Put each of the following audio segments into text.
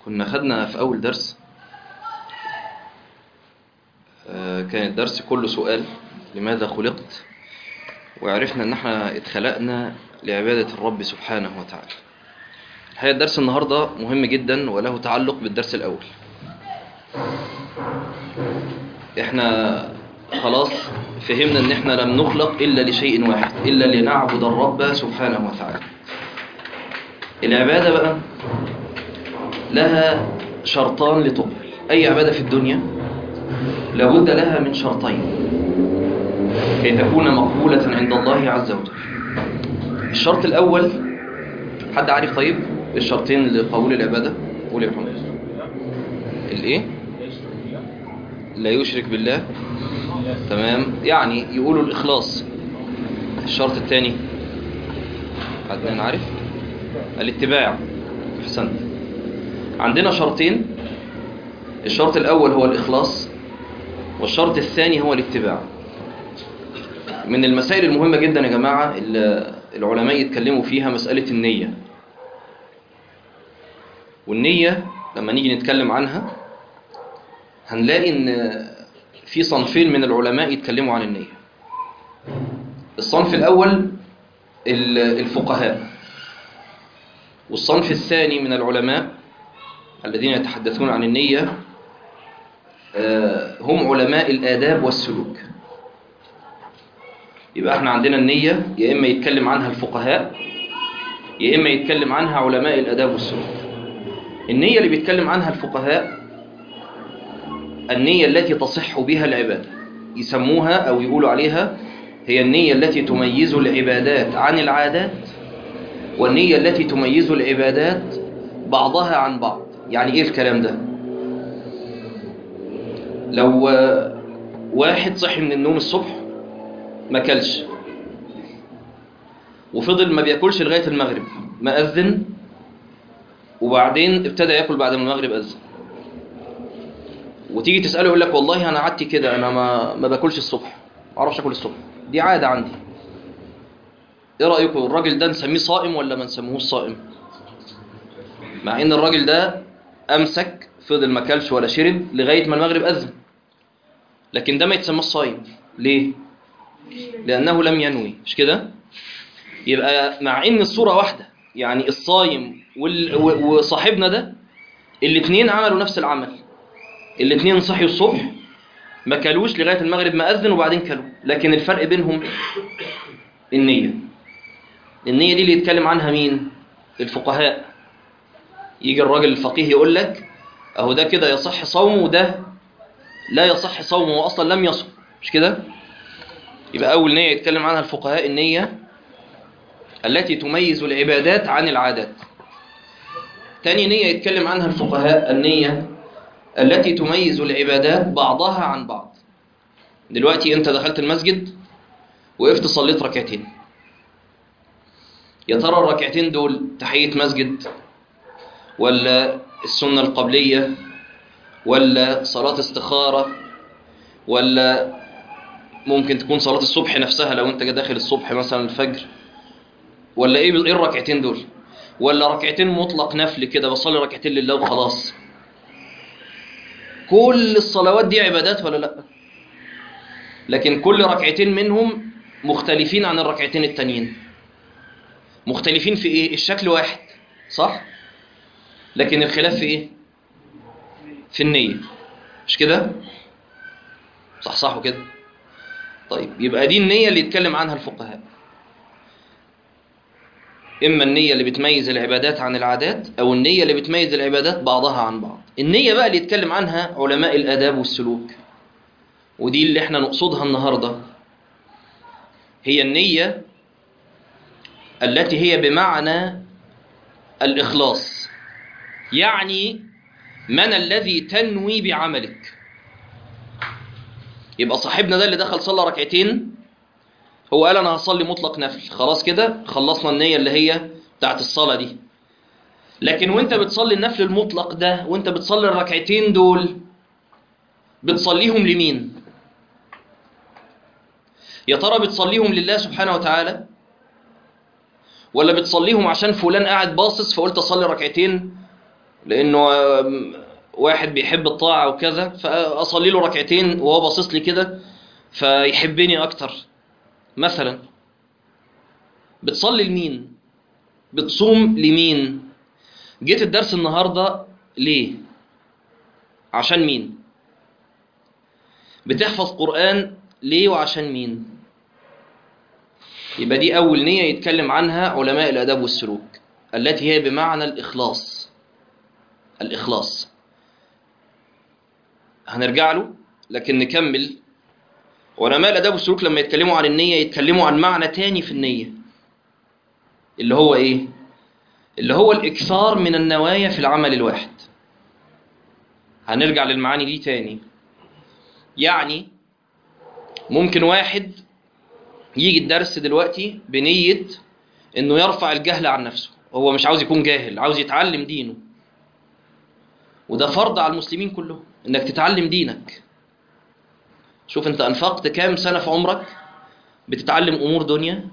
كنا خدنا في أول درس آه، كان الدرس كله سؤال لماذا خلقت وعرفنا ان احنا اتخلقنا لعبادة الرب سبحانه وتعالى الحقيقة الدرس النهاردة مهم جدا وله تعلق بالدرس الأول احنا خلاص فهمنا ان احنا لم نخلق إلا لشيء واحد إلا لنعبد الرب سبحانه وتعالى العبادة بقى لها شرطان لتقبل أي عبادة في الدنيا لابد لها من شرطين كي تكون مقبولة عند الله عز وجل الشرط الأول حد عارف طيب الشرطين لقبول العبادة قول يا محمد الايه لا يشرك بالله تمام يعني يقولوا الإخلاص الشرط الثاني حد عارف الاتباع احسنت عندنا شرطين الشرط الأول هو الإخلاص والشرط الثاني هو الاتباع من المسائل المهمة جدا يا جماعة اللي العلماء يتكلموا فيها مسألة النية والنية لما نيجي نتكلم عنها هنلاقي ان في صنفين من العلماء يتكلموا عن النية الصنف الأول الفقهاء والصنف الثاني من العلماء الذين يتحدثون عن النية هم علماء الآداب والسلوك يبقى احنا عندنا النية يا إما يتكلم عنها الفقهاء يا إما يتكلم عنها علماء الآداب والسلوك النية اللي بيتكلم عنها الفقهاء النية التي تصح بها العبادة يسموها أو يقولوا عليها هي النية التي تميز العبادات عن العادات والنية التي تميز العبادات بعضها عن بعض يعني ايه الكلام ده لو واحد صحي من النوم الصبح ما كلش وفضل ما بياكلش لغاية المغرب ما أذن وبعدين ابتدى ياكل بعد ما المغرب أذن وتيجي تسأله يقول لك والله أنا عادتي كده أنا ما, ما باكلش الصبح ما أعرفش أكل الصبح دي عادة عندي إيه رأيكم الراجل ده نسميه صائم ولا ما نسميهوش صائم مع إن الراجل ده أمسك فضل ما كلش ولا شرب لغاية ما المغرب أذن لكن ده ما يتسمى صايم ليه؟ لأنه لم ينوي مش كده؟ يبقى مع إن الصورة واحدة يعني الصايم وال... وصاحبنا ده الاثنين عملوا نفس العمل الاثنين صحيوا الصبح ما كلوش لغاية المغرب ما أذن وبعدين كلوا لكن الفرق بينهم النية النية دي اللي يتكلم عنها مين؟ الفقهاء يجي الراجل الفقيه يقول لك اهو ده كده يصح صومه وده لا يصح صومه واصلا لم يصم مش كده يبقى اول نيه يتكلم عنها الفقهاء النيه التي تميز العبادات عن العادات تاني نيه يتكلم عنها الفقهاء النيه التي تميز العبادات بعضها عن بعض دلوقتي انت دخلت المسجد وقفت صليت ركعتين يا ترى الركعتين دول تحيه مسجد ولا السنة القبلية ولا صلاة استخارة ولا ممكن تكون صلاة الصبح نفسها لو انت داخل الصبح مثلا الفجر ولا ايه ايه الركعتين دول ولا ركعتين مطلق نفل كده بصلي ركعتين لله وخلاص كل الصلوات دي عبادات ولا لا لكن كل ركعتين منهم مختلفين عن الركعتين التانيين مختلفين في ايه الشكل واحد صح لكن الخلاف في ايه في النية مش كده صح صح وكده طيب يبقى دي النية اللي يتكلم عنها الفقهاء إما النية اللي بتميز العبادات عن العادات أو النية اللي بتميز العبادات بعضها عن بعض النية بقى اللي يتكلم عنها علماء الآداب والسلوك ودي اللي احنا نقصدها النهاردة هي النية التي هي بمعنى الإخلاص يعني من الذي تنوي بعملك يبقى صاحبنا ده اللي دخل صلى ركعتين هو قال انا هصلي مطلق نفل خلاص كده خلصنا النية اللي هي بتاعت الصلاة دي لكن وانت بتصلي النفل المطلق ده وانت بتصلي الركعتين دول بتصليهم لمين يا ترى بتصليهم لله سبحانه وتعالى ولا بتصليهم عشان فلان قاعد باصص فقلت اصلي ركعتين لانه آم، واحد بيحب الطاعه وكذا فاصلي له ركعتين وهو باصص لي كده فيحبني اكتر مثلا بتصلي لمين بتصوم لمين جيت الدرس النهارده ليه عشان مين بتحفظ قرآن ليه وعشان مين يبقى دي أول نية يتكلم عنها علماء الأداب والسلوك التي هي بمعنى الإخلاص الإخلاص هنرجع له لكن نكمل علماء الأداب والسلوك لما يتكلموا عن النية يتكلموا عن معنى تاني في النية اللي هو إيه؟ اللي هو الإكثار من النوايا في العمل الواحد هنرجع للمعاني دي تاني يعني ممكن واحد يجي الدرس دلوقتي بنية انه يرفع الجهل عن نفسه هو مش عاوز يكون جاهل عاوز يتعلم دينه وده فرض على المسلمين كلهم انك تتعلم دينك شوف انت انفقت كام سنة في عمرك بتتعلم امور دنيا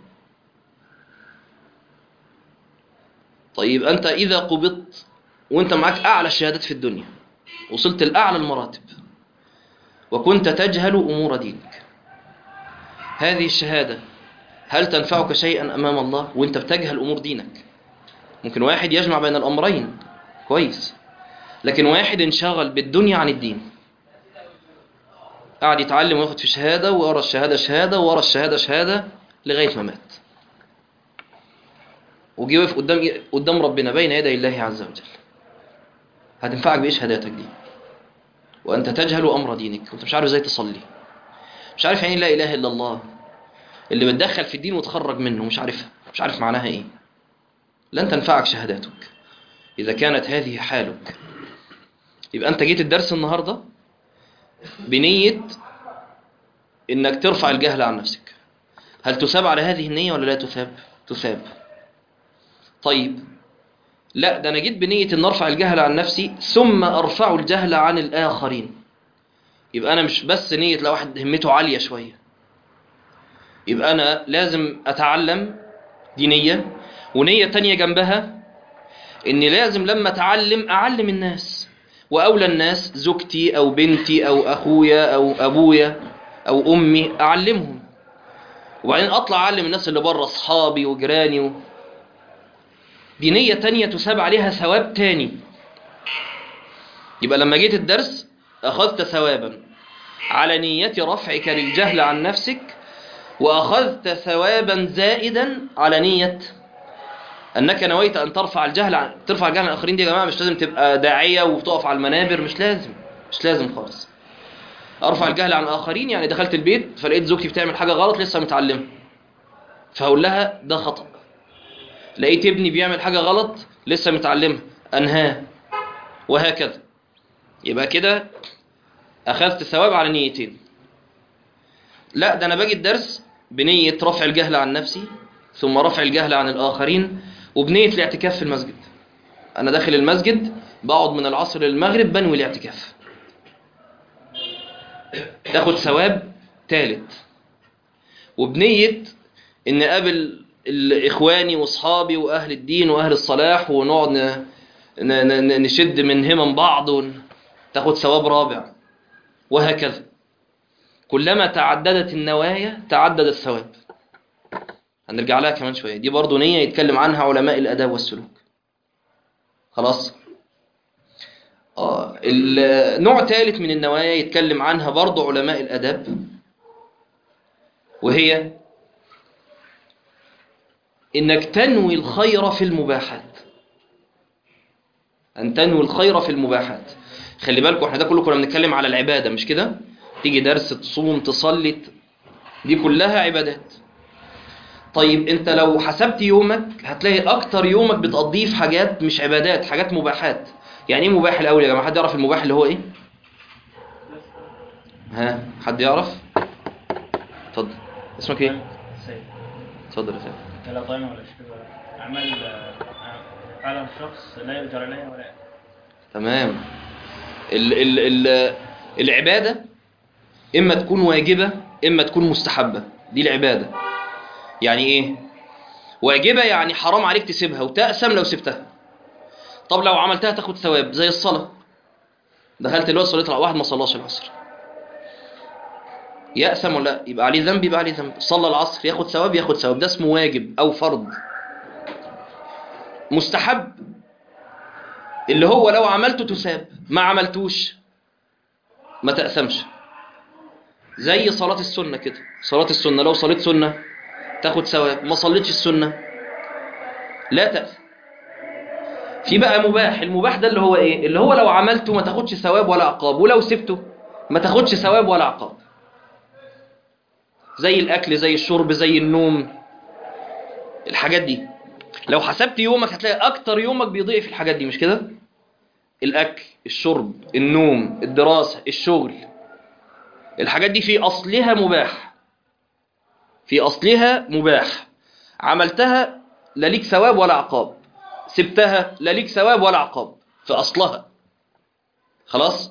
طيب انت اذا قبضت وانت معاك اعلى الشهادات في الدنيا وصلت لاعلى المراتب وكنت تجهل امور دينك هذه الشهادة هل تنفعك شيئا امام الله وانت بتجهل امور دينك ممكن واحد يجمع بين الامرين كويس لكن واحد انشغل بالدنيا عن الدين قاعد يتعلم وياخد في شهادة ورا الشهادة شهادة ورا الشهادة شهادة لغاية ما مات وجي وقف قدام قدام ربنا بين يدي الله عز وجل هتنفعك بايه شهاداتك دي وانت تجهل امر دينك وانت مش عارف ازاي تصلي مش عارف يعني لا اله الا الله اللي بتدخل في الدين وتخرج منه مش عارفها مش عارف معناها ايه لن تنفعك شهاداتك اذا كانت هذه حالك يبقى انت جيت الدرس النهارده بنيه انك ترفع الجهل عن نفسك هل تثاب على هذه النيه ولا لا تثاب تثاب طيب لا ده انا جيت بنيه ان ارفع الجهل عن نفسي ثم ارفع الجهل عن الاخرين يبقى انا مش بس نيه لو واحد همته عاليه شويه يبقى انا لازم اتعلم دي نيه ونيه تانية جنبها اني لازم لما اتعلم اعلم الناس واولى الناس زوجتي او بنتي او اخويا او ابويا او امي اعلمهم وبعدين اطلع اعلم الناس اللي بره اصحابي وجيراني و... دي نية تانية تثاب عليها ثواب تاني يبقى لما جيت الدرس أخذت ثوابا على نية رفعك للجهل عن نفسك وأخذت ثوابا زائدا على نية أنك نويت أن ترفع الجهل عن ترفع الجهل عن الآخرين دي يا جماعة مش لازم تبقى داعية وتقف على المنابر مش لازم مش لازم خالص أرفع الجهل عن الآخرين يعني دخلت البيت فلقيت زوجتي بتعمل حاجة غلط لسه متعلمة فهقول لها ده خطأ لقيت ابني بيعمل حاجة غلط لسه متعلمها أنهاه وهكذا يبقى كده أخذت ثواب على نيتين لا ده أنا باجي الدرس بنية رفع الجهل عن نفسي ثم رفع الجهل عن الآخرين وبنية الاعتكاف في المسجد أنا داخل المسجد بقعد من العصر للمغرب بنوي الاعتكاف تاخد ثواب ثالث وبنية إن قابل اخواني واصحابي واهل الدين واهل الصلاح ونقعد ن- ن- ن- نشد من همم بعض وتاخد ثواب رابع وهكذا كلما تعددت النوايا تعدد الثواب هنرجع لها كمان شويه دي برضو نيه يتكلم عنها علماء الاداب والسلوك خلاص اه النوع ثالث من النوايا يتكلم عنها برضو علماء الاداب وهي انك تنوي الخير في المباحات ان تنوي الخير في المباحات خلي بالكم احنا ده كله كنا بنتكلم على العباده مش كده تيجي درس تصوم تصلي ت- دي كلها عبادات طيب انت لو حسبت يومك هتلاقي اكتر يومك بتقضيه في حاجات مش عبادات حاجات مباحات يعني ايه مباح الاول يا جماعه حد يعرف المباح اللي هو ايه ها حد يعرف اتفضل اسمك ايه سيد اتفضل يا سيدي لا طعم ولا شرب ولا أعمال آه، فعل الشخص لا يؤجر عليها ولا تمام ال ال ال العبادة إما تكون واجبة إما تكون مستحبة دي العبادة يعني إيه؟ واجبة يعني حرام عليك تسيبها وتأسم لو سبتها طب لو عملتها تاخد ثواب زي الصلاة دخلت الوقت صليت واحد ما صلاش العصر يأثم ولا يبقى عليه ذنب يبقى عليه ذنب صلى العصر ياخد ثواب ياخد ثواب ده اسمه واجب أو فرض مستحب اللي هو لو عملته تساب ما عملتوش ما تأثمش زي صلاة السنة كده صلاة السنة لو صليت سنة تاخد ثواب ما صليتش السنة لا تأثم في بقى مباح المباح ده اللي هو ايه اللي هو لو عملته ما تاخدش ثواب ولا عقاب ولو سبته ما تاخدش ثواب ولا عقاب زي الاكل زي الشرب زي النوم الحاجات دي لو حسبت يومك هتلاقي اكتر يومك بيضيع في الحاجات دي مش كده الاكل الشرب النوم الدراسة الشغل الحاجات دي في اصلها مباح في اصلها مباح عملتها لا ليك ثواب ولا عقاب سبتها لا ليك ثواب ولا عقاب في اصلها خلاص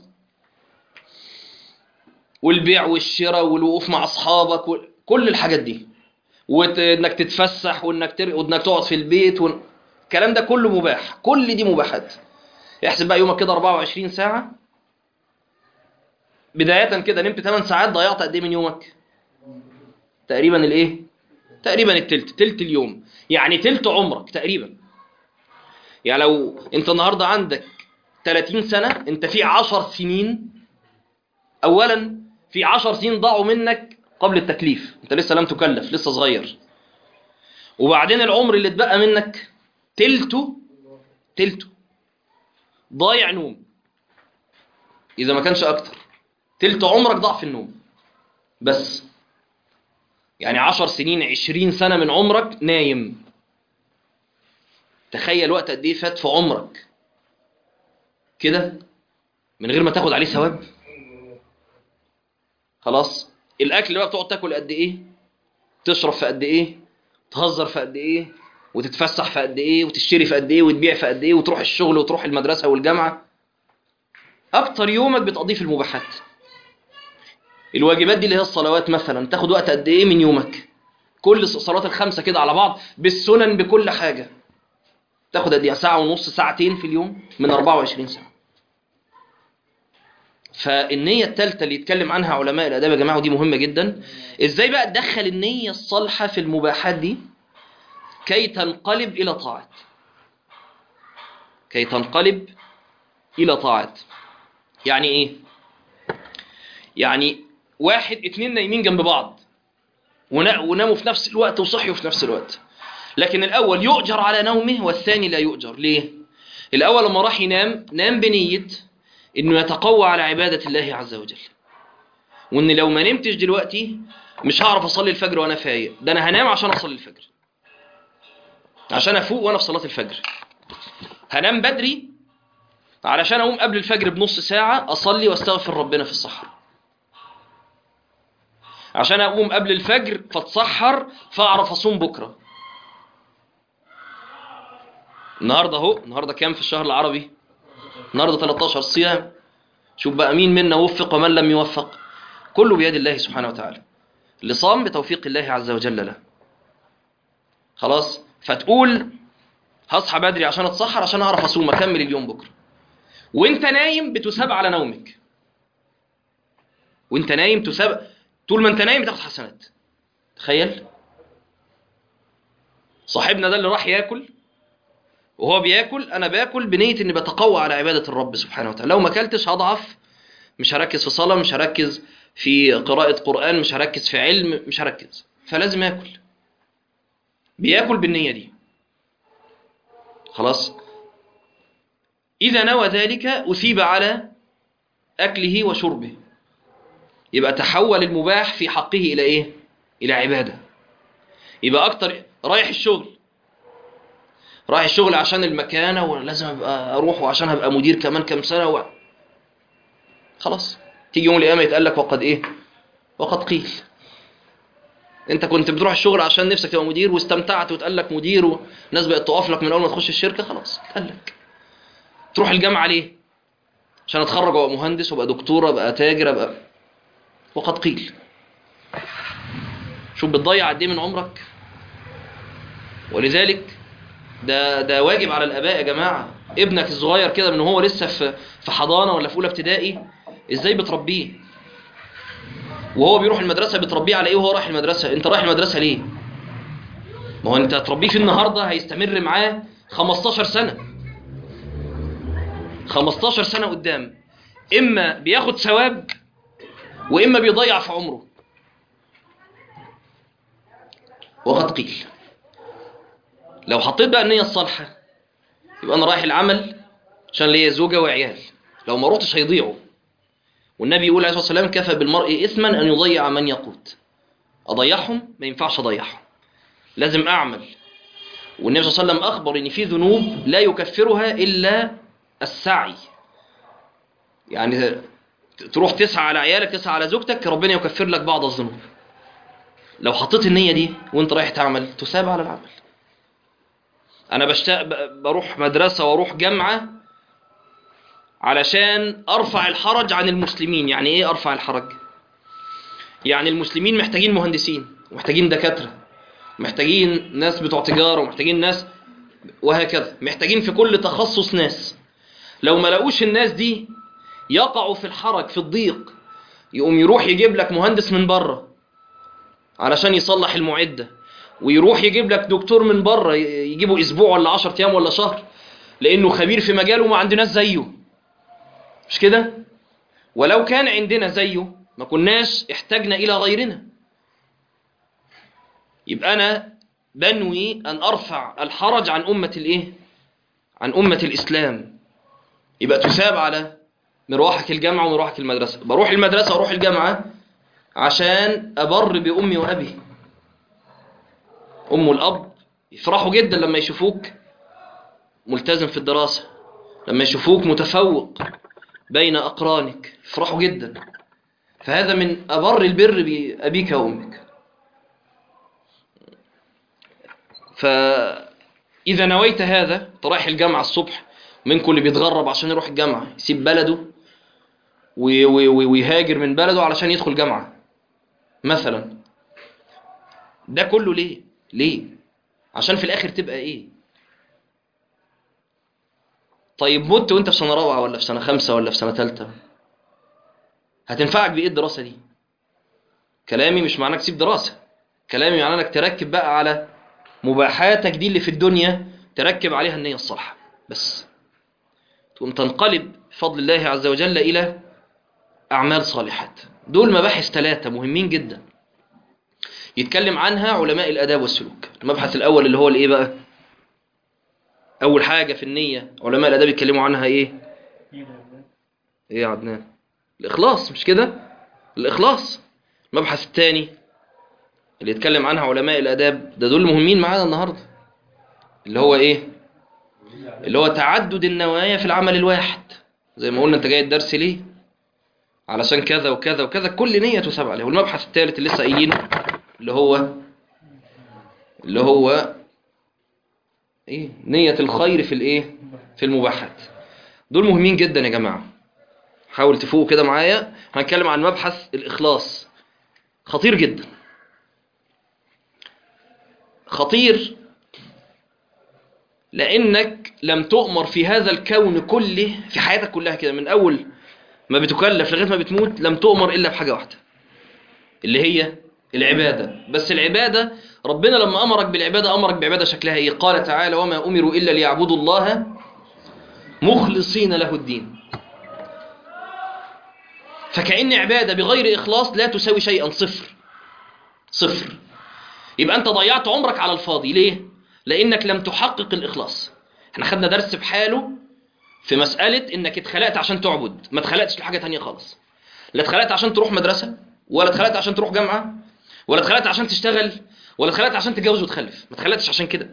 والبيع والشراء والوقوف مع اصحابك و... كل الحاجات دي وانك تتفسح وانك تر... وانك تقعد في البيت و... الكلام ده كله مباح كل دي مباحات احسب بقى يومك كده 24 ساعة بداية كده نمت 8 ساعات ضيعت قد ايه من يومك تقريبا الايه تقريبا التلت تلت اليوم يعني تلت عمرك تقريبا يعني لو انت النهاردة عندك 30 سنة انت في 10 سنين اولا في 10 سنين ضاعوا منك قبل التكليف انت لسه لم تكلف لسه صغير وبعدين العمر اللي اتبقى منك تلته تلته ضايع نوم اذا ما كانش اكتر تلت عمرك ضاع في النوم بس يعني عشر سنين عشرين سنة من عمرك نايم تخيل وقت قد ايه فات في عمرك كده من غير ما تاخد عليه ثواب خلاص الاكل بقى بتقعد تاكل قد ايه تشرب في قد ايه تهزر في قد ايه وتتفسح في قد ايه وتشتري في قد ايه وتبيع في قد ايه وتروح الشغل وتروح المدرسة والجامعة اكتر يومك بتقضيه في المباحات الواجبات دي اللي هي الصلوات مثلا تاخد وقت قد ايه من يومك كل الصلوات الخمسة كده على بعض بالسنن بكل حاجة تاخد قد ايه ساعة ونص ساعتين في اليوم من 24 ساعة فالنية الثالثة اللي يتكلم عنها علماء الآداب يا جماعة ودي مهمة جدا ازاي بقى تدخل النية الصالحة في المباحات دي كي تنقلب إلى طاعات كي تنقلب إلى طاعات يعني إيه؟ يعني واحد اتنين نايمين جنب بعض ونا- وناموا في نفس الوقت وصحيوا في نفس الوقت لكن الأول يؤجر على نومه والثاني لا يؤجر ليه؟ الأول لما راح ينام نام بنية إنه يتقوى على عبادة الله عز وجل وإن لو ما نمتش دلوقتي مش هعرف أصلي الفجر وأنا فايق ده أنا هنام عشان أصلي الفجر عشان أفوق وأنا في صلاة الفجر هنام بدري علشان أقوم قبل الفجر بنص ساعة أصلي واستغفر ربنا في الصحراء عشان أقوم قبل الفجر فاتسحر فأعرف أصوم بكرة النهاردة أهو النهاردة كام في الشهر العربي النهاردة 13 صيام شوف بقى مين منا وفق ومن لم يوفق كله بيد الله سبحانه وتعالى اللي صام بتوفيق الله عز وجل له خلاص فتقول هصحى بدري عشان اتسحر عشان اعرف اصوم اكمل اليوم بكره وانت نايم بتساب على نومك وانت نايم تساب طول ما انت نايم بتاخد حسنات تخيل صاحبنا ده اللي راح ياكل وهو بياكل انا باكل بنيه اني بتقوى على عباده الرب سبحانه وتعالى لو ما اكلتش هضعف مش هركز في صلاه مش هركز في قراءه قران مش هركز في علم مش هركز فلازم اكل بياكل بالنيه دي خلاص اذا نوى ذلك اثيب على اكله وشربه يبقى تحول المباح في حقه الى ايه الى عباده يبقى اكتر رايح الشغل رايح الشغل عشان المكانه ولازم ابقى اروح وعشان هبقى مدير كمان كام سنه و... خلاص تيجي يوم القيامه يتقال لك وقد ايه وقد قيل انت كنت بتروح الشغل عشان نفسك تبقى مدير واستمتعت وتقال لك مدير والناس بقت تقف لك من اول ما تخش الشركه خلاص اتقال لك تروح الجامعه ليه عشان اتخرج وابقى مهندس وابقى دكتور ابقى تاجر ابقى وقد قيل شوف بتضيع قد ايه من عمرك ولذلك ده ده واجب على الاباء يا جماعه ابنك الصغير كده من هو لسه في في حضانه ولا في اولى ابتدائي ازاي بتربيه وهو بيروح المدرسه بتربيه على ايه وهو رايح المدرسه انت رايح المدرسه ليه ما هو انت هتربيه في النهارده هيستمر معاه 15 سنه 15 سنه قدام اما بياخد ثواب واما بيضيع في عمره وقد قيل لو حطيت بقى النية الصالحة يبقى أنا رايح العمل عشان ليا زوجة وعيال لو ما رحتش هيضيعوا والنبي يقول عليه الصلاة والسلام كفى بالمرء إثما أن يضيع من يقوت أضيعهم ما ينفعش أضيعهم لازم أعمل والنبي صلى الله عليه وسلم أخبر إن في ذنوب لا يكفرها إلا السعي يعني تروح تسعى على عيالك تسعى على زوجتك ربنا يكفر لك بعض الذنوب لو حطيت النية دي وانت رايح تعمل تساب على العمل انا بشتاق ب- بروح مدرسة واروح جامعة علشان ارفع الحرج عن المسلمين يعني ايه ارفع الحرج يعني المسلمين محتاجين مهندسين ومحتاجين دكاترة محتاجين ناس بتوع تجارة ومحتاجين ناس وهكذا محتاجين في كل تخصص ناس لو ما لقوش الناس دي يقعوا في الحرج في الضيق يقوم يروح يجيب لك مهندس من بره علشان يصلح المعدة ويروح يجيب لك دكتور من بره ي- يجيبه اسبوع ولا 10 ايام ولا شهر لانه خبير في مجاله وما عندناش زيه مش كده ولو كان عندنا زيه ما كناش احتاجنا الى غيرنا يبقى انا بنوي ان ارفع الحرج عن امه الايه عن امه الاسلام يبقى تثاب على مروحك الجامعه ومروحك المدرسه بروح المدرسه واروح الجامعه عشان أبر بأمي وأبي أم والأب يفرحوا جدا لما يشوفوك ملتزم في الدراسة لما يشوفوك متفوق بين أقرانك يفرحوا جدا فهذا من أبر البر بأبيك وأمك فإذا نويت هذا ترايح الجامعة الصبح منكم اللي بيتغرب عشان يروح الجامعة يسيب بلده وي- وي- وي- ويهاجر من بلده علشان يدخل جامعة مثلا ده كله ليه ليه عشان في الاخر تبقى ايه طيب مت وانت في سنه رابعه ولا في سنه خمسه ولا في سنه ثالثه هتنفعك بايه الدراسه دي كلامي مش معناه تسيب دراسه كلامي معناه انك تركب بقى على مباحاتك دي اللي في الدنيا تركب عليها النيه الصالحه بس تقوم تنقلب بفضل الله عز وجل الى أعمال صالحات دول مباحث ثلاثة مهمين جدا يتكلم عنها علماء الأداب والسلوك المبحث الأول اللي هو الإيه بقى أول حاجة في النية علماء الأداب يتكلموا عنها إيه إيه يا عدنان الإخلاص مش كده الإخلاص المبحث الثاني اللي يتكلم عنها علماء الأداب ده دول مهمين معانا النهاردة اللي هو إيه اللي هو تعدد النوايا في العمل الواحد زي ما قلنا أنت جاي الدرس ليه علشان كذا وكذا وكذا كل نية تساب عليها والمبحث الثالث اللي لسه قايلينه اللي هو اللي هو ايه نية الخير في الايه في المباحات دول مهمين جدا يا جماعة حاول تفوقوا كده معايا هنتكلم عن مبحث الإخلاص خطير جدا خطير لأنك لم تؤمر في هذا الكون كله في حياتك كلها كده من أول ما بتكلف لغايه ما بتموت لم تؤمر الا بحاجه واحده اللي هي العباده بس العباده ربنا لما امرك بالعباده امرك بعباده شكلها ايه قال تعالى وما امروا الا ليعبدوا الله مخلصين له الدين فكأن عباده بغير اخلاص لا تساوي شيئا صفر صفر يبقى انت ضيعت عمرك على الفاضي ليه لانك لم تحقق الاخلاص احنا خدنا درس بحاله في مسألة انك اتخلقت عشان تعبد ما اتخلقتش لحاجة تانية خالص لا اتخلقت عشان تروح مدرسة ولا اتخلقت عشان تروح جامعة ولا اتخلقت عشان تشتغل ولا اتخلقت عشان تتجوز وتخلف ما اتخلقتش عشان كده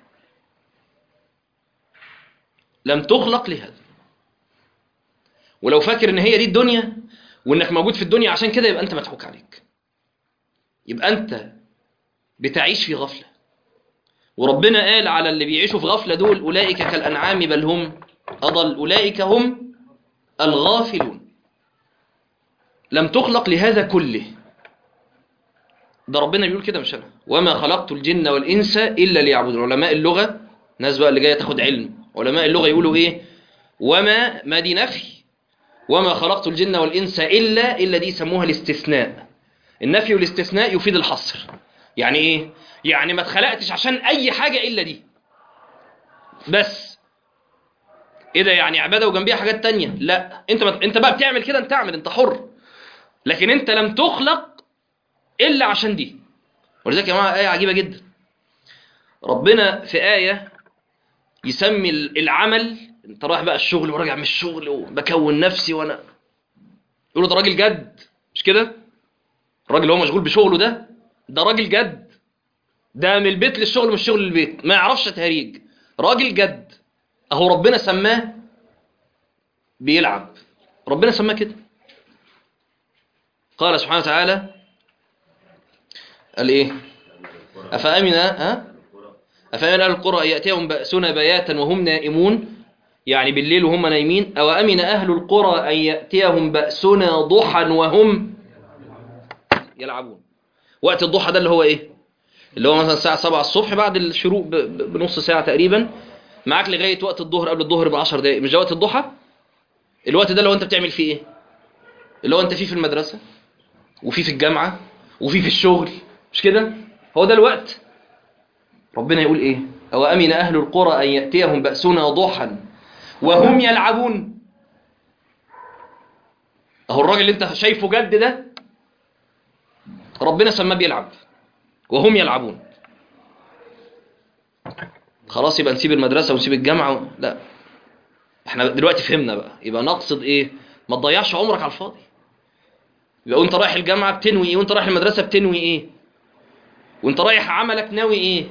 لم تخلق لهذا ولو فاكر ان هي دي الدنيا وانك موجود في الدنيا عشان كده يبقى انت مضحوك عليك يبقى انت بتعيش في غفلة وربنا قال على اللي بيعيشوا في غفلة دول أولئك كالأنعام بل هم أضل أولئك هم الغافلون لم تخلق لهذا كله ده ربنا بيقول كده مش أنا وما خلقت الجن والإنس إلا ليعبدون علماء اللغة ناس بقى اللي جاية تاخد علم علماء اللغة يقولوا إيه وما ما دي نفي وما خلقت الجن والإنس إلا إلا دي يسموها الاستثناء النفي والاستثناء يفيد الحصر يعني إيه يعني ما اتخلقتش عشان أي حاجة إلا دي بس ايه ده يعني عباده وجنبيها حاجات تانية لا انت ما... انت بقى بتعمل كده انت اعمل انت حر لكن انت لم تخلق الا عشان دي ولذلك يا جماعه ايه عجيبه جدا ربنا في ايه يسمي ال- العمل انت رايح بقى الشغل وراجع من الشغل وبكون نفسي وانا يقولوا ده راجل جد مش كده الراجل اللي هو مشغول بشغله ده ده راجل جد ده من البيت للشغل من الشغل للبيت ما يعرفش تهريج راجل جد اهو ربنا سماه بيلعب ربنا سماه كده قال سبحانه وتعالى قال ايه افامن ها افامن اهل القرى ان ياتيهم باسنا بياتا وهم نائمون يعني بالليل وهم نايمين او امن اهل القرى ان ياتيهم باسنا ضحى وهم يلعبون وقت الضحى ده اللي هو ايه اللي هو مثلا الساعه 7 الصبح بعد الشروق ب- ب- بنص ساعه تقريبا معاك لغايه وقت الظهر قبل الظهر ب 10 دقائق مش ده وقت الضحى الوقت ده لو انت بتعمل فيه ايه اللي هو انت فيه في المدرسه وفيه في الجامعه وفيه في الشغل مش كده هو ده الوقت ربنا يقول ايه او امن اهل القرى ان ياتيهم باسنا ضحى وهم يلعبون اهو الراجل اللي انت شايفه جد ده ربنا سماه بيلعب وهم يلعبون خلاص يبقى نسيب المدرسة ونسيب الجامعة و... لا احنا دلوقتي فهمنا بقى يبقى نقصد ايه ما تضيعش عمرك على الفاضي يبقى وانت رايح الجامعة بتنوي ايه وانت رايح المدرسة بتنوي ايه وانت رايح عملك ناوي ايه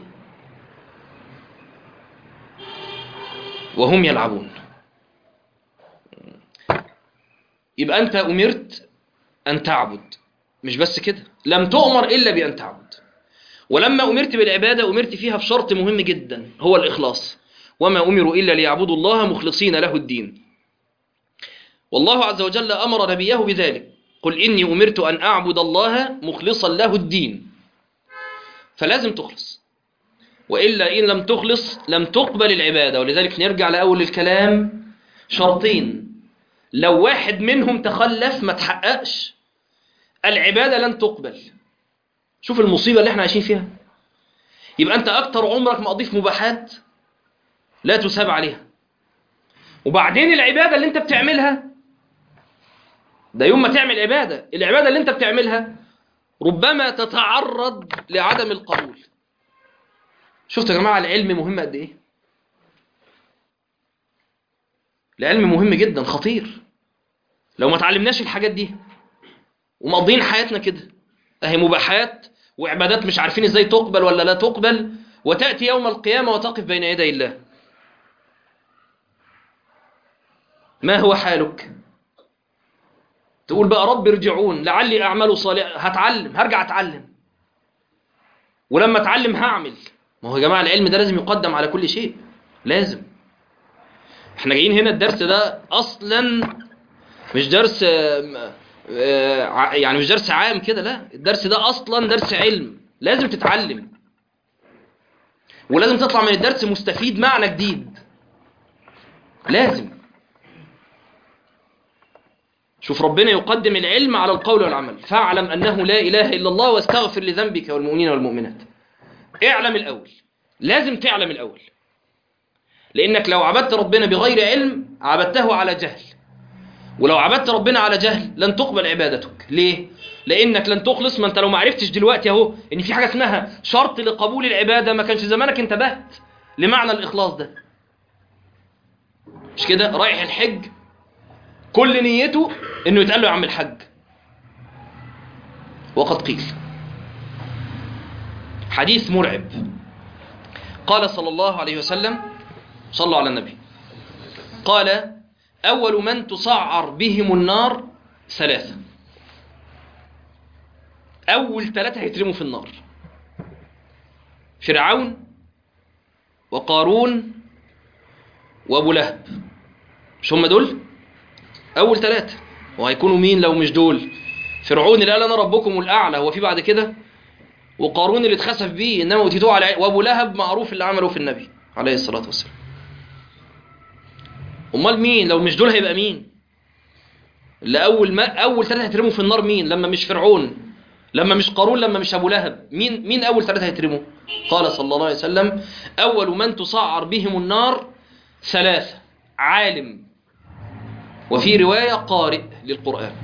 وهم يلعبون يبقى انت امرت ان تعبد مش بس كده لم تؤمر الا بان تعبد ولما أمرت بالعبادة أمرت فيها بشرط مهم جدا هو الإخلاص وما أمروا إلا ليعبدوا الله مخلصين له الدين والله عز وجل أمر نبيه بذلك قل إني أمرت أن أعبد الله مخلصا له الدين فلازم تخلص وإلا إن لم تخلص لم تقبل العبادة ولذلك نرجع لأول الكلام شرطين لو واحد منهم تخلف ما تحققش العبادة لن تقبل شوف المصيبة اللي احنا عايشين فيها يبقى انت اكتر عمرك مقضيه في مباحات لا تساب عليها وبعدين العبادة اللي انت بتعملها ده يوم ما تعمل عبادة العبادة اللي انت بتعملها ربما تتعرض لعدم القبول شفتوا يا جماعة العلم مهم قد ايه العلم مهم جدا خطير لو ما تعلمناش الحاجات دي ومقضين حياتنا كده اهي مباحات وعبادات مش عارفين ازاي تقبل ولا لا تقبل وتأتي يوم القيامة وتقف بين يدي الله ما هو حالك تقول بقى رب ارجعون لعلي أعمل صالح هتعلم هرجع أتعلم ولما أتعلم هعمل ما هو يا جماعة العلم ده لازم يقدم على كل شيء لازم احنا جايين هنا الدرس ده أصلا مش درس آه، آه، ع- يعني مش درس عام كده لا الدرس ده أصلا درس علم لازم تتعلم ولازم تطلع من الدرس مستفيد معنى جديد لازم شوف ربنا يقدم العلم على القول والعمل فاعلم أنه لا إله إلا الله واستغفر لذنبك والمؤمنين والمؤمنات اعلم الأول لازم تعلم الأول لأنك لو عبدت ربنا بغير علم عبدته على جهل ولو عبدت ربنا على جهل لن تقبل عبادتك ليه؟ لأنك لن تخلص ما أنت لو ما عرفتش دلوقتي أهو إن في حاجة اسمها شرط لقبول العبادة ما كانش زمانك انتبهت لمعنى الإخلاص ده مش كده رايح الحج كل نيته انه يتقال له يا عم الحج وقد قيل حديث مرعب قال صلى الله عليه وسلم صلوا على النبي قال أول من تسعر بهم النار ثلاثة أول ثلاثة هيترموا في النار فرعون وقارون وأبو لهب مش هم دول؟ أول ثلاثة وهيكونوا مين لو مش دول فرعون اللي قال أنا ربكم الأعلى هو في بعد كده وقارون اللي اتخسف بيه إنما أوتيتوه على وأبو لهب معروف اللي عمله في النبي عليه الصلاة والسلام امال مين لو مش دول هيبقى مين اللي اول ما اول ثلاثه هيترموا في النار مين لما مش فرعون لما مش قارون لما مش ابو لهب مين مين اول ثلاثه هيترموا قال صلى الله عليه وسلم اول من تسعر بهم النار ثلاثه عالم وفي روايه قارئ للقران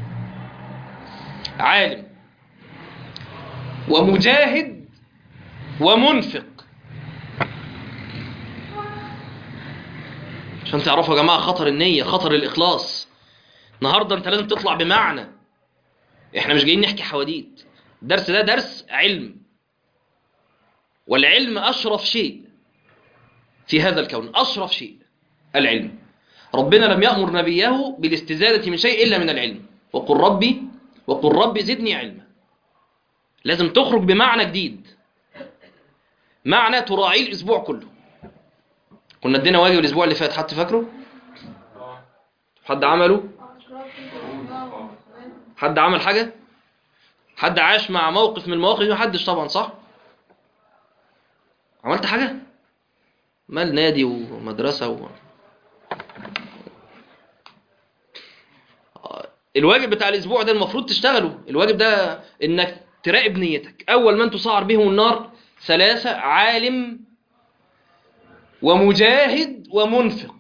عالم ومجاهد ومنفق عشان تعرفوا يا جماعه خطر النيه خطر الاخلاص النهارده انت لازم تطلع بمعنى احنا مش جايين نحكي حواديت الدرس ده درس علم والعلم اشرف شيء في هذا الكون اشرف شيء العلم ربنا لم يأمر نبيه بالاستزادة من شيء إلا من العلم وقل ربي وقل ربي زدني علما لازم تخرج بمعنى جديد معنى تراعيه الأسبوع كله كنا ادينا واجب الأسبوع اللي فات حد فاكره؟ حد عمله؟ حد عمل حاجة؟ حد عاش مع موقف من المواقف دي محدش طبعا صح؟ عملت حاجة؟ مال نادي ومدرسة و... الواجب بتاع الاسبوع ده المفروض تشتغله الواجب ده انك تراقب نيتك اول من تسعر بهم النار ثلاثة عالم ومجاهد ومنفق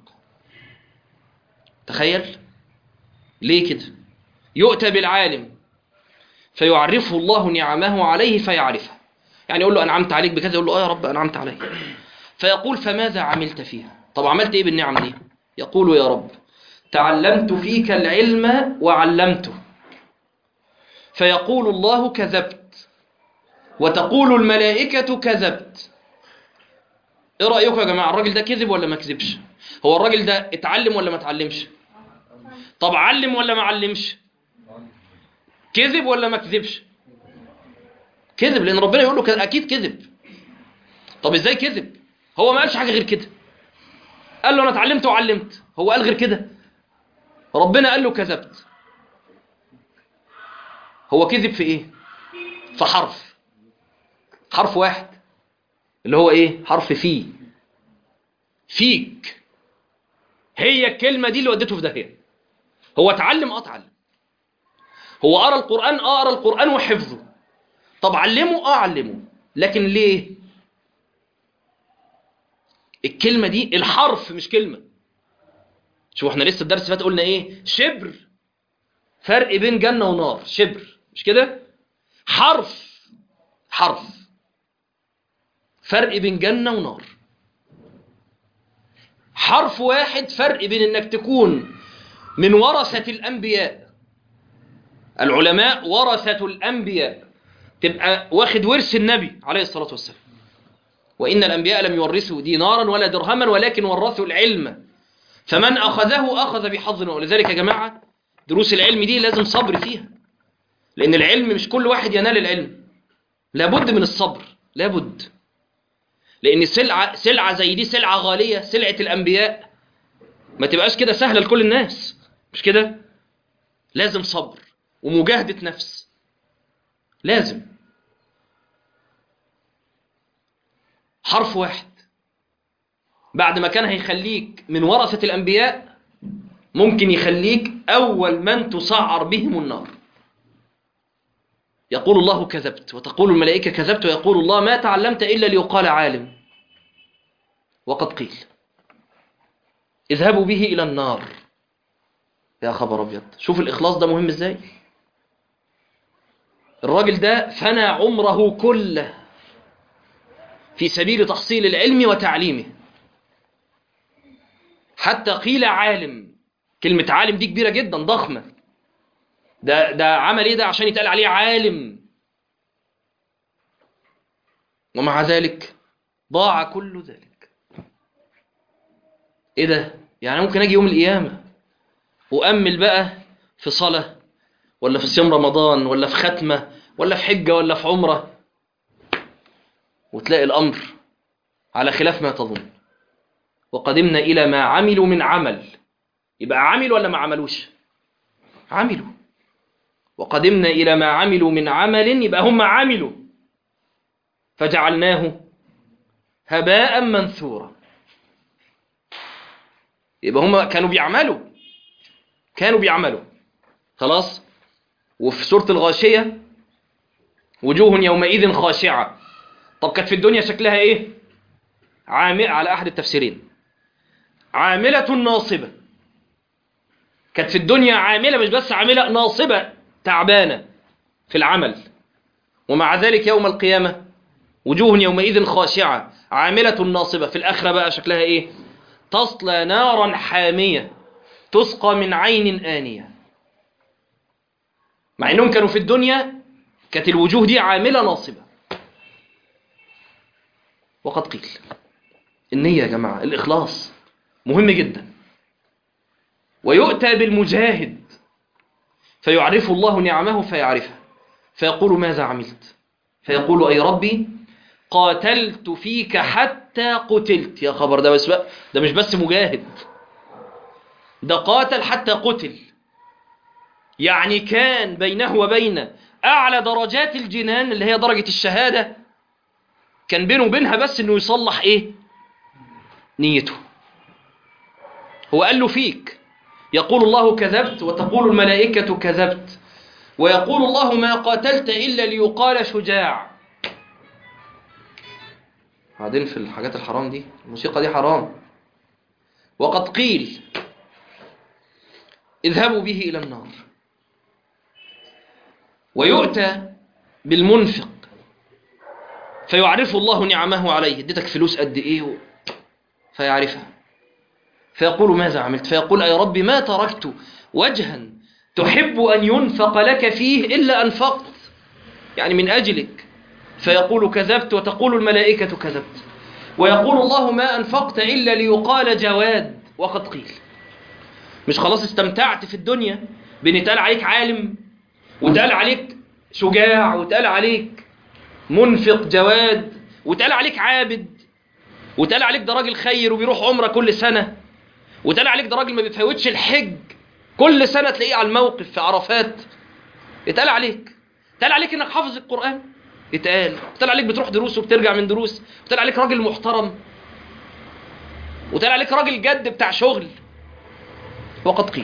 تخيل ليه كده يؤتى بالعالم فيعرفه الله نعمه عليه فيعرفها يعني يقول له انعمت عليك بكذا يقول له اه يا رب انعمت علي فيقول فماذا عملت فيها طب عملت ايه بالنعم دي يقول يا رب تعلمت فيك العلم وعلمته فيقول الله كذبت وتقول الملائكة كذبت ايه رأيكم يا جماعة الراجل ده كذب ولا ما كذبش هو الراجل ده اتعلم ولا ما اتعلمش طب علم ولا ما علمش كذب ولا ما كذبش كذب لان ربنا يقول له كذب. اكيد كذب طب ازاي كذب هو ما قالش حاجة غير كده قال له انا اتعلمت وعلمت هو قال غير كده ربنا قال له كذبت هو كذب في ايه في حرف حرف واحد اللي هو ايه حرف في فيك هي الكلمة دي اللي ودته في داهية هو اتعلم اه اتعلم هو قرا القرآن اه قرا القرآن وحفظه طب علمه اه علمه لكن ليه الكلمة دي الحرف مش كلمة شوف احنا لسه الدرس فات قلنا ايه شبر فرق بين جنة ونار شبر مش كده حرف حرف فرق بين جنة ونار حرف واحد فرق بين انك تكون من ورثة الانبياء العلماء ورثة الانبياء تبقى واخد ورث النبي عليه الصلاة والسلام وإن الأنبياء لم يورثوا دينارا ولا درهما ولكن ورثوا العلم فمن أخذه أخذ بحظ ولذلك يا جماعة دروس العلم دي لازم صبر فيها لأن العلم مش كل واحد ينال العلم لابد من الصبر لابد لأن سلعة, سلعة زي دي سلعة غالية سلعة الأنبياء ما تبقاش كده سهلة لكل الناس مش كده لازم صبر ومجاهدة نفس لازم حرف واحد بعد ما كان هيخليك من ورثة الأنبياء ممكن يخليك أول من تسعر بهم النار يقول الله كذبت وتقول الملائكة كذبت ويقول الله ما تعلمت إلا ليقال عالم وقد قيل اذهبوا به إلى النار يا خبر أبيض شوف الإخلاص ده مهم إزاي الراجل ده فنى عمره كله في سبيل تحصيل العلم وتعليمه حتى قيل عالم كلمة عالم دي كبيرة جدا ضخمة ده, ده عمل ايه ده عشان يتقال عليه عالم ومع ذلك ضاع كل ذلك ايه ده يعني ممكن اجي يوم القيامة وأمل بقى في صلاة ولا في صيام رمضان ولا في ختمة ولا في حجة ولا في عمرة وتلاقي الأمر على خلاف ما تظن وقدمنا إلى ما عملوا من عمل يبقى عمل ولا ما عملوش عملوا وقدمنا إلى ما عملوا من عمل يبقى هم عملوا فجعلناه هباء منثورا يبقى هم كانوا بيعملوا كانوا بيعملوا خلاص وفي سورة الغاشية وجوه يومئذ خاشعة طب كانت في الدنيا شكلها ايه عامل على احد التفسيرين عاملة ناصبة كانت في الدنيا عاملة مش بس عاملة ناصبة تعبانة في العمل ومع ذلك يوم القيامة وجوه يومئذ خاشعة عاملة ناصبة في الآخرة بقى شكلها إيه تصلى نارا حامية تسقى من عين آنية مع إنهم كانوا في الدنيا كانت الوجوه دي عاملة ناصبة وقد قيل النية يا جماعة الإخلاص مهم جدا ويؤتى بالمجاهد فيعرف الله نعمه فيعرفها فيقول ماذا عملت فيقول أي ربي قاتلت فيك حتى قتلت يا خبر ده بس بقى ده مش بس مجاهد ده قاتل حتى قتل يعني كان بينه وبين أعلى درجات الجنان اللي هي درجة الشهادة كان بينه وبينها بس إنه يصلح إيه نيته هو قال له فيك يقول الله كذبت وتقول الملائكة كذبت ويقول الله ما قاتلت إلا ليقال شجاع بعدين في الحاجات الحرام دي الموسيقى دي حرام وقد قيل اذهبوا به إلى النار ويؤتى بالمنفق فيعرف الله نعمه عليه اديتك فلوس قد ايه و... فيعرفها فيقول ماذا عملت فيقول أي ربي ما تركت وجها تحب أن ينفق لك فيه إلا أنفقت يعني من أجلك فيقول كذبت وتقول الملائكة كذبت ويقول الله ما أنفقت إلا ليقال جواد وقد قيل مش خلاص استمتعت في الدنيا بان يتقال عليك عالم وتقال عليك شجاع وتقال عليك منفق جواد وتقال عليك عابد وتقال عليك ده راجل خير وبيروح عمره كل سنة وتقال عليك ده راجل ما بيفوتش الحج كل سنة تلاقيه على الموقف في عرفات يتقال عليك يتقال عليك انك حافظ القرآن يتقال يتقال عليك بتروح دروس وبترجع من دروس يتقال عليك راجل محترم وتقال عليك راجل جد بتاع شغل وقد قيل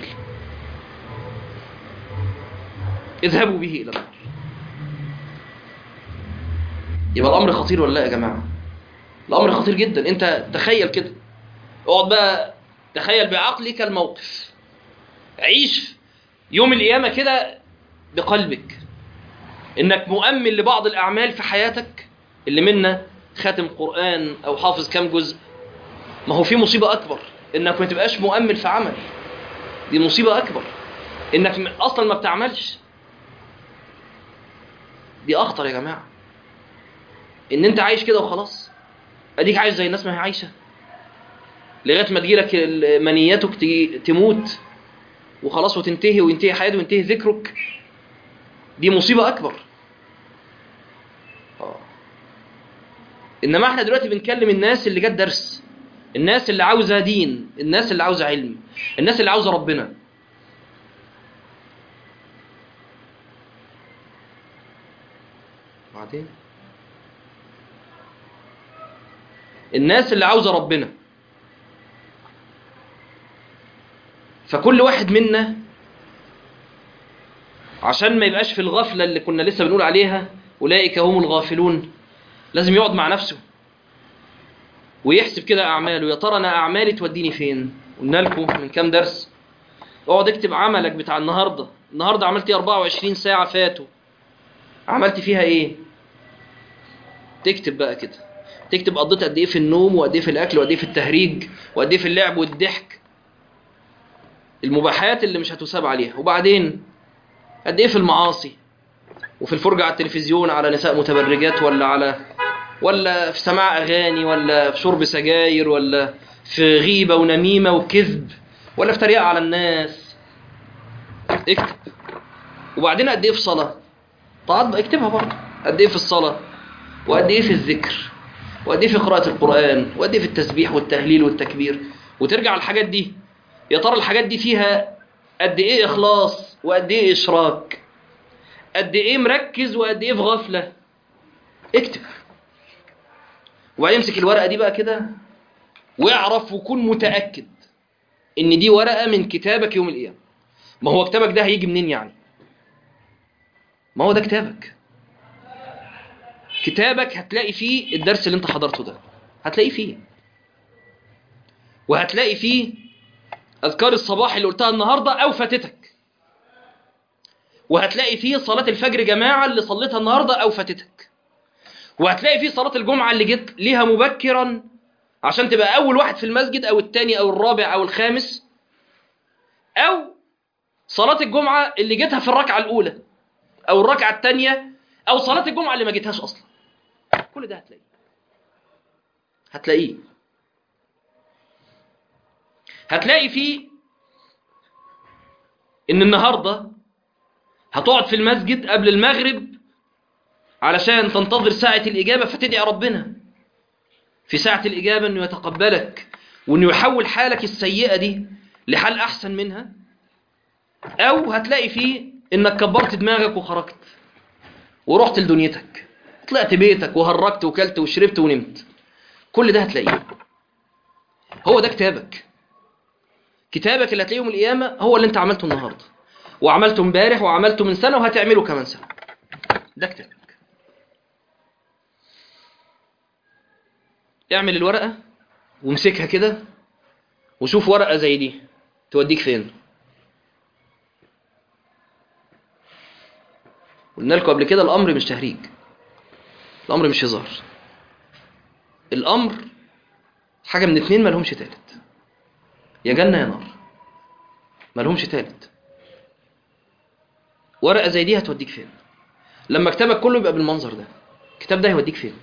اذهبوا به إلى النار يبقى الأمر خطير ولا لا يا جماعة الأمر خطير جدا أنت تخيل كده اقعد بقى تخيل بعقلك الموقف عيش يوم القيامة كده بقلبك إنك مؤمن لبعض الأعمال في حياتك اللي منا خاتم قرآن أو حافظ كام جزء ما هو في مصيبة أكبر إنك ما تبقاش مؤمن في عمل دي مصيبة أكبر إنك أصلا ما بتعملش دي أخطر يا جماعة إن أنت عايش كده وخلاص أديك عايش زي الناس ما هي عايشة لغاية ما تجيلك منيتك تموت وخلاص وتنتهي وينتهي حياتك وينتهي ذكرك دي مصيبة أكبر آه. إنما احنا دلوقتي بنكلم الناس اللي جت درس الناس اللي عاوزة دين الناس اللي عاوزة علم الناس اللي عاوزة ربنا بعدين الناس اللي عاوزة ربنا فكل واحد منا عشان ما يبقاش في الغفلة اللي كنا لسه بنقول عليها أولئك هم الغافلون لازم يقعد مع نفسه ويحسب كده أعماله يا ترى أنا أعمالي توديني فين قلنا لكم من كام درس اقعد اكتب عملك بتاع النهاردة النهاردة عملت ايه 24 ساعة فاتوا عملت فيها ايه تكتب بقى كده تكتب قضيت قد ايه في النوم وقد ايه في الاكل وقد ايه في التهريج وقد ايه في اللعب والضحك المباحات اللي مش هتساب عليها وبعدين قد ايه في المعاصي وفي الفرجة على التلفزيون على نساء متبرجات ولا على ولا في سماع اغاني ولا في شرب سجاير ولا في غيبة ونميمة وكذب ولا في تريقة على الناس اكتب وبعدين قد ايه في صلاة طب اكتبها برضه قد ايه في الصلاة وقد ايه في الذكر وقد ايه في قراءة القرآن وقد ايه في التسبيح والتهليل والتكبير وترجع الحاجات دي يا ترى الحاجات دي فيها قد ايه اخلاص وقد ايه اشراك قد ايه مركز وقد ايه في غفلة اكتب وبعدين امسك الورقة دي بقى كده واعرف وكن متأكد ان دي ورقه من كتابك يوم القيامه ما هو كتابك ده هيجي منين يعني ما هو ده كتابك كتابك هتلاقي فيه الدرس اللي انت حضرته ده هتلاقيه فيه وهتلاقي فيه اذكار الصباح اللي قلتها النهارده او فاتتك وهتلاقي فيه صلاه الفجر جماعه اللي صليتها النهارده او فاتتك وهتلاقي فيه صلاه الجمعه اللي جيت ليها مبكرا عشان تبقى اول واحد في المسجد او الثاني او الرابع او الخامس او صلاه الجمعه اللي جيتها في الركعه الاولى او الركعه الثانيه او صلاه الجمعه اللي ما جيتهاش اصلا كل ده هتلاقيه هتلاقيه هتلاقي فيه ان النهارده هتقعد في المسجد قبل المغرب علشان تنتظر ساعة الإجابة فتدعي ربنا في ساعة الإجابة أنه يتقبلك وأنه يحول حالك السيئة دي لحال أحسن منها أو هتلاقي فيه أنك كبرت دماغك وخرجت ورحت لدنيتك طلعت بيتك وهرجت وكلت وشربت ونمت كل ده هتلاقيه هو ده كتابك كتابك اللي هتلاقيه يوم القيامة هو اللي انت عملته النهاردة وعملته امبارح وعملته من سنة وهتعمله كمان سنة ده كتابك اعمل الورقة وامسكها كده وشوف ورقة زي دي توديك فين قلنا لكم قبل كده الأمر مش تهريج الأمر مش هزار الأمر حاجة من اتنين مالهمش تالت يا جنة يا نار مالهمش تالت ورقة زي دي هتوديك فين لما كتابك كله يبقى بالمنظر ده الكتاب ده هيوديك فين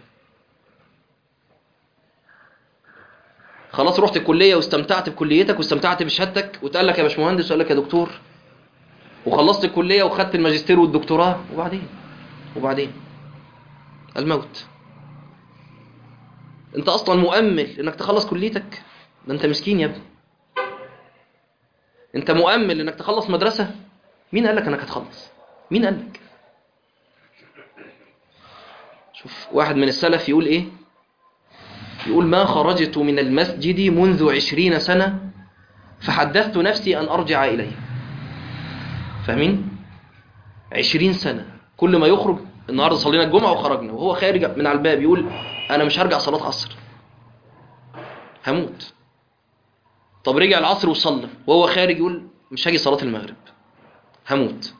خلاص رحت الكلية واستمتعت بكليتك واستمتعت بشهادتك وتقال لك يا باشمهندس وقال لك يا دكتور وخلصت الكلية وخدت الماجستير والدكتوراه وبعدين وبعدين الموت انت اصلا مؤمل انك تخلص كليتك ده انت مسكين يا ابني انت مؤمل انك تخلص مدرسة مين قال لك انك هتخلص مين قال لك شوف واحد من السلف يقول ايه يقول ما خرجت من المسجد منذ عشرين سنة فحدثت نفسي أن أرجع إليه فاهمين؟ عشرين سنة كل ما يخرج النهاردة صلينا الجمعة وخرجنا وهو خارج من على الباب يقول أنا مش هرجع صلاة عصر هموت طب رجع العصر وصلى وهو خارج يقول مش هاجي صلاة المغرب هموت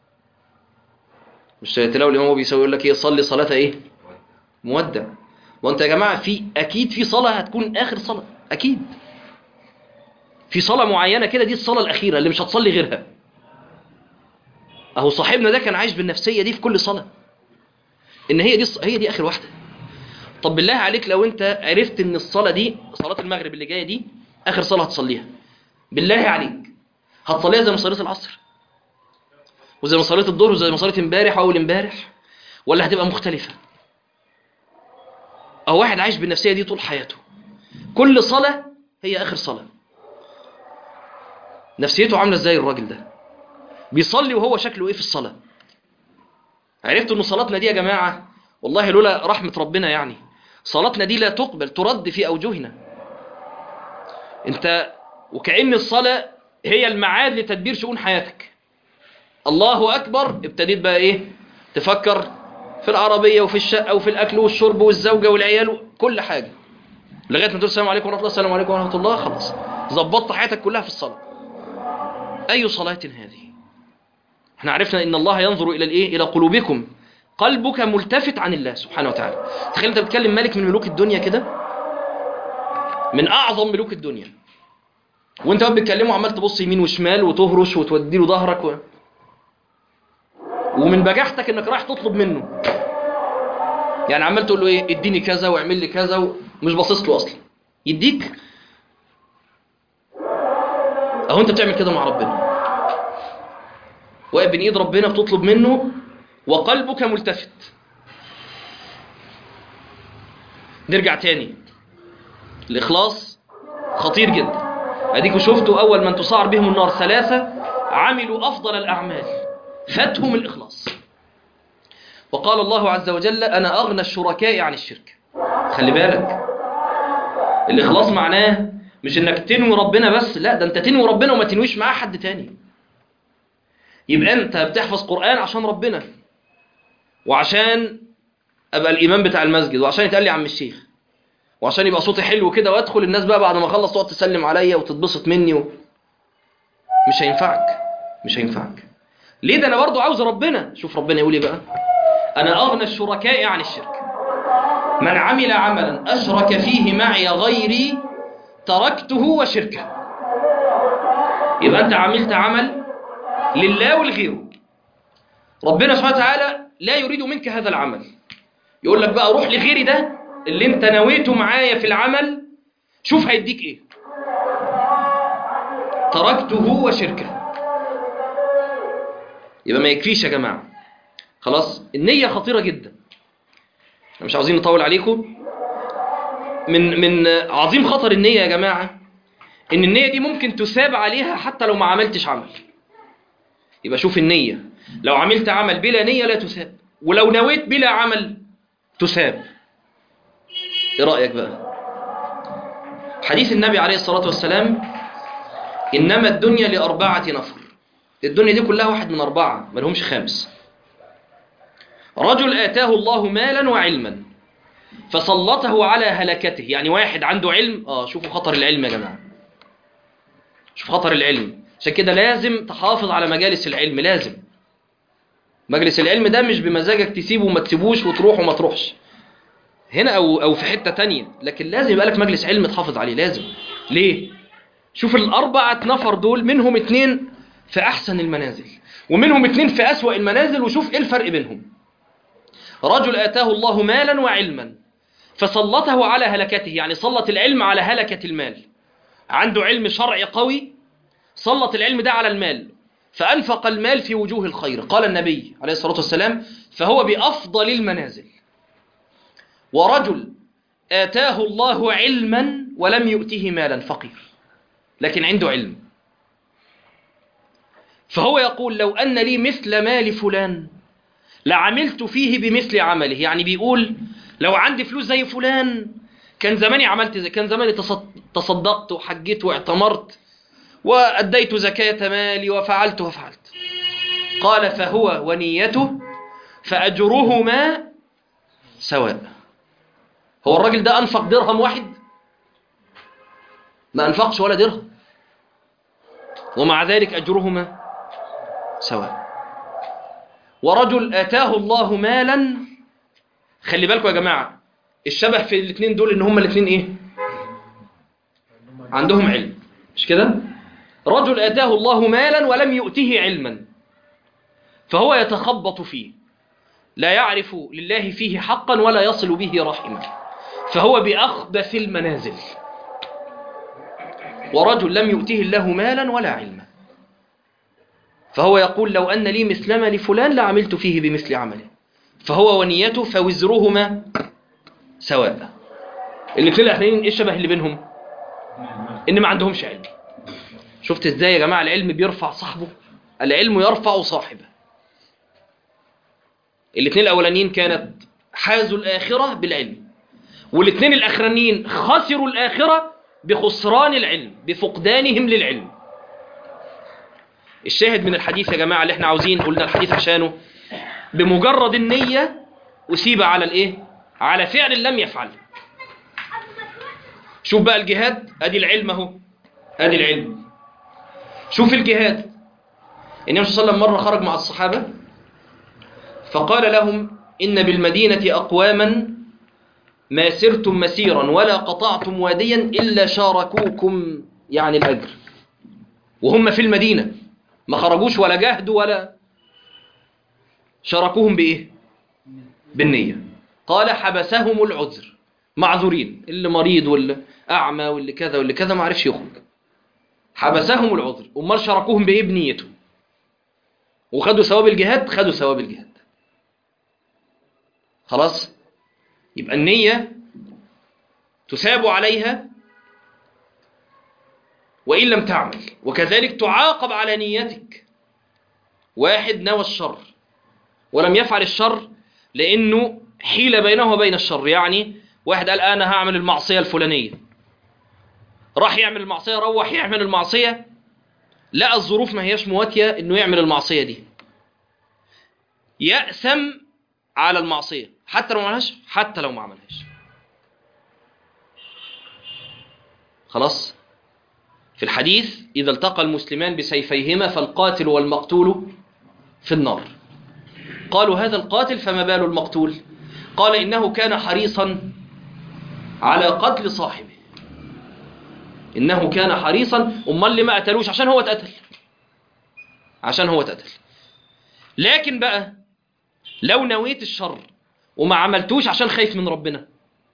مش تلاقوا الإمام هو بيسوي يقول لك إيه صلي صلاة إيه مودع وانت يا جماعة في أكيد في صلاة هتكون آخر صلاة أكيد في صلاة معينة كده دي الصلاة الأخيرة اللي مش هتصلي غيرها أهو صاحبنا ده كان عايش بالنفسية دي في كل صلاة إن هي دي هي دي آخر واحدة طب بالله عليك لو أنت عرفت إن الصلاة دي صلاة المغرب اللي جاية دي آخر صلاة هتصليها بالله عليك هتصليها زي ما صليت العصر وزي ما صليت الظهر وزي ما صليت امبارح وأول امبارح ولا هتبقى مختلفة أو واحد عايش بالنفسية دي طول حياته كل صلاة هي آخر صلاة نفسيته عاملة ازاي الراجل ده بيصلي وهو شكله ايه في الصلاة عرفت ان صلاتنا دي يا جماعة والله لولا رحمة ربنا يعني صلاتنا دي لا تقبل ترد في أوجهنا انت وكأن الصلاة هي المعاد لتدبير شؤون حياتك الله أكبر ابتديت بقى ايه تفكر في العربية وفي الشقة وفي الأكل والشرب والزوجة والعيال كل حاجة لغاية ما تقول السلام عليكم ورحمة الله السلام عليكم ورحمة الله خلاص ظبطت حياتك كلها في الصلاة أي صلاة هذه احنا عرفنا ان الله ينظر الى الايه الى قلوبكم قلبك ملتفت عن الله سبحانه وتعالى تخيل انت بتكلم ملك من ملوك الدنيا كده من اعظم ملوك الدنيا وانت بقى بتكلمه عمال تبص يمين وشمال وتهرش وتودي له ظهرك و... ومن بجاحتك انك رايح تطلب منه يعني عمال تقول له ايه اديني كذا واعمل لي كذا ومش باصص له اصلا يديك اهو انت بتعمل كده مع ربنا واقف بين ايد ربنا بتطلب منه وقلبك ملتفت نرجع تاني الاخلاص خطير جدا اديكوا شفتوا اول من تصار بهم النار ثلاثة عملوا افضل الاعمال فاتهم الاخلاص وقال الله عز وجل انا اغنى الشركاء عن الشرك خلي بالك الاخلاص معناه مش انك تنوي ربنا بس لا ده انت تنوي ربنا وما تنويش معاه حد تاني يبقى انت بتحفظ قرآن عشان ربنا وعشان ابقى الامام بتاع المسجد وعشان يتقال لي عم الشيخ وعشان يبقى صوتي حلو كده وادخل الناس بقى بعد ما اخلص تقعد تسلم عليا وتتبسط مني و... مش هينفعك مش هينفعك ليه ده انا برضو عاوز ربنا شوف ربنا يقول ايه بقى انا اغنى الشركاء عن الشرك من عمل عملا اشرك فيه معي غيري تركته وشركه يبقى انت عملت عمل لله ولغيره ربنا سبحانه وتعالى لا يريد منك هذا العمل يقول لك بقى روح لغيري ده اللي انت نويته معايا في العمل شوف هيديك ايه تركته وشركه يبقى ما يكفيش يا جماعه خلاص النيه خطيره جدا احنا مش عاوزين نطول عليكم من من عظيم خطر النيه يا جماعه ان النيه دي ممكن تثاب عليها حتى لو ما عملتش عمل يبقى شوف النيه لو عملت عمل بلا نيه لا تثاب ولو نويت بلا عمل تثاب ايه رايك بقى حديث النبي عليه الصلاه والسلام انما الدنيا لاربعه نفر الدنيا دي كلها واحد من اربعه ما لهمش خامس رجل اتاه الله مالا وعلما فسلطه على هلكته يعني واحد عنده علم اه شوفوا خطر العلم يا جماعه شوف خطر العلم عشان كده لازم تحافظ على مجالس العلم لازم مجلس العلم ده مش بمزاجك تسيبه وما تسيبوش وتروح وما تروحش هنا او او في حته تانية لكن لازم يبقى لك مجلس علم تحافظ عليه لازم ليه شوف الاربعه نفر دول منهم اتنين في احسن المنازل ومنهم اتنين في اسوأ المنازل وشوف ايه الفرق بينهم رجل اتاه الله مالا وعلما فسلطه على هلكته يعني سلط العلم على هلكه المال عنده علم شرعي قوي سلط العلم ده على المال فأنفق المال في وجوه الخير قال النبي عليه الصلاة والسلام فهو بأفضل المنازل ورجل آتاه الله علما ولم يؤته مالا فقير لكن عنده علم فهو يقول لو أن لي مثل مال فلان لعملت فيه بمثل عمله يعني بيقول لو عندي فلوس زي فلان كان زماني عملت زي كان زماني تصدقت وحجيت واعتمرت وأديت زكاة مالي وفعلت وفعلت قال فهو ونيته فأجرهما سواء هو الراجل ده أنفق درهم واحد ما أنفقش ولا درهم ومع ذلك أجرهما سواء ورجل آتاه الله مالا خلي بالكم يا جماعة الشبه في الاثنين دول ان هما الاثنين ايه عندهم علم مش كده رجل آتاه الله مالا ولم يؤته علما فهو يتخبط فيه لا يعرف لله فيه حقا ولا يصل به رحما فهو بأخبث المنازل ورجل لم يؤته الله مالا ولا علما فهو يقول لو أن لي مثلما لفلان لعملت فيه بمثل عمله فهو ونيته فوزرهما سواء الاثنين الاخرين ايه الشبه اللي بينهم ان ما عندهمش علم شفت ازاي يا جماعه العلم بيرفع صاحبه العلم يرفع صاحبه الاثنين الاولانيين كانت حازوا الاخره بالعلم والاثنين الاخرانيين خسروا الاخره بخسران العلم بفقدانهم للعلم الشاهد من الحديث يا جماعه اللي احنا عاوزين قلنا الحديث عشانه بمجرد النيه اصيب على الايه على فعل لم يفعل شوف بقى الجهاد ادي العلم اهو ادي العلم شوف الجهاد النبي صلى الله عليه وسلم مرة خرج مع الصحابة فقال لهم إن بالمدينة أقواما ما سرتم مسيرا ولا قطعتم واديا إلا شاركوكم يعني الأجر وهم في المدينة ما خرجوش ولا جهدوا ولا شاركوهم بإيه بالنية قال حبسهم العذر معذورين اللي مريض واللي أعمى واللي كذا واللي كذا ما عرفش يخرج حبسهم العذر امال شاركوهم بايه بنيته وخدوا ثواب الجهاد خدوا ثواب الجهاد خلاص يبقى النية تثاب عليها وإن لم تعمل وكذلك تعاقب على نيتك واحد نوى الشر ولم يفعل الشر لأنه حيل بينه وبين الشر يعني واحد قال أنا هعمل المعصية الفلانية راح يعمل المعصية روح يعمل المعصية لقى الظروف ما هياش مواتية انه يعمل المعصية دي يأثم على المعصية حتى لو ما عملهاش حتى لو ما عملهاش خلاص في الحديث إذا التقى المسلمان بسيفيهما فالقاتل والمقتول في النار قالوا هذا القاتل فما بال المقتول قال إنه كان حريصا على قتل صاحبه إنه كان حريصا أمال اللي ما قتلوش عشان هو اتقتل عشان هو اتقتل لكن بقى لو نويت الشر وما عملتوش عشان خايف من ربنا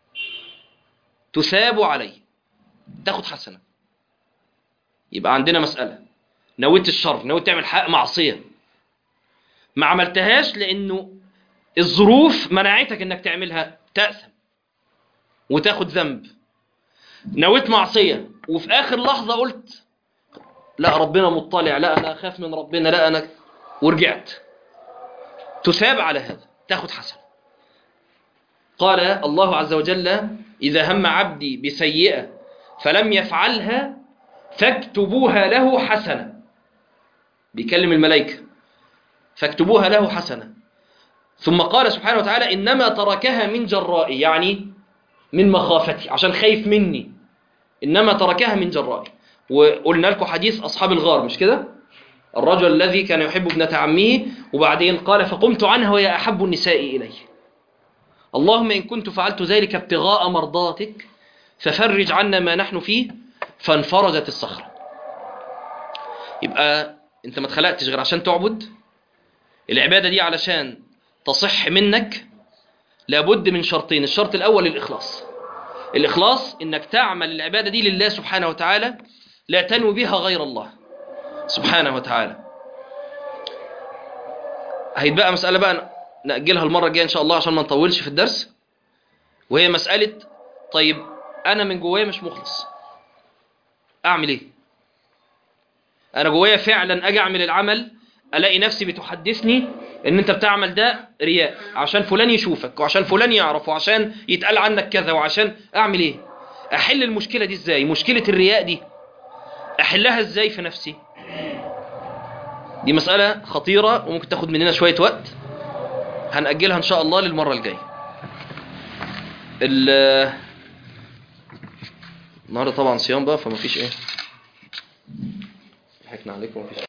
تثاب عليه تاخد حسنة يبقى عندنا مسألة نويت الشر نويت تعمل حق معصية ما عملتهاش لأنه الظروف منعتك انك تعملها تأثم وتاخد ذنب نويت معصية وفي آخر لحظة قلت لا ربنا مطلع لا أنا أخاف من ربنا لا أنا ورجعت تثاب على هذا تاخد حسنة قال الله عز وجل إذا هم عبدي بسيئة فلم يفعلها فاكتبوها له حسنة بيكلم الملائكة فاكتبوها له حسنة ثم قال سبحانه وتعالى إنما تركها من جرائي يعني من مخافتي عشان خايف مني إنما تركها من جرائي وقلنا لكم حديث أصحاب الغار مش كده الرجل الذي كان يحب ابنة عمه وبعدين قال فقمت عنها وهي أحب النساء إلي اللهم إن كنت فعلت ذلك ابتغاء مرضاتك ففرج عنا ما نحن فيه فانفرجت الصخرة يبقى انت ما اتخلقتش غير عشان تعبد العبادة دي علشان تصح منك لابد من شرطين الشرط الأول الإخلاص الإخلاص إنك تعمل العبادة دي لله سبحانه وتعالى لا تنوي بها غير الله سبحانه وتعالى هيتبقى مسألة بقى نأجلها المرة الجاية إن شاء الله عشان ما نطولش في الدرس وهي مسألة طيب أنا من جوايا مش مخلص أعمل إيه أنا جوايا فعلا أجي أعمل العمل ألاقي نفسي بتحدثني إن أنت بتعمل ده رياء عشان فلان يشوفك وعشان فلان يعرف وعشان يتقال عنك كذا وعشان أعمل إيه أحل المشكلة دي إزاي مشكلة الرياء دي أحلها إزاي في نفسي دي مسألة خطيرة وممكن تاخد مننا شوية وقت هنأجلها إن شاء الله للمرة الجاية ال النهارده طبعا صيام بقى فمفيش ايه ضحكنا عليكم مفيش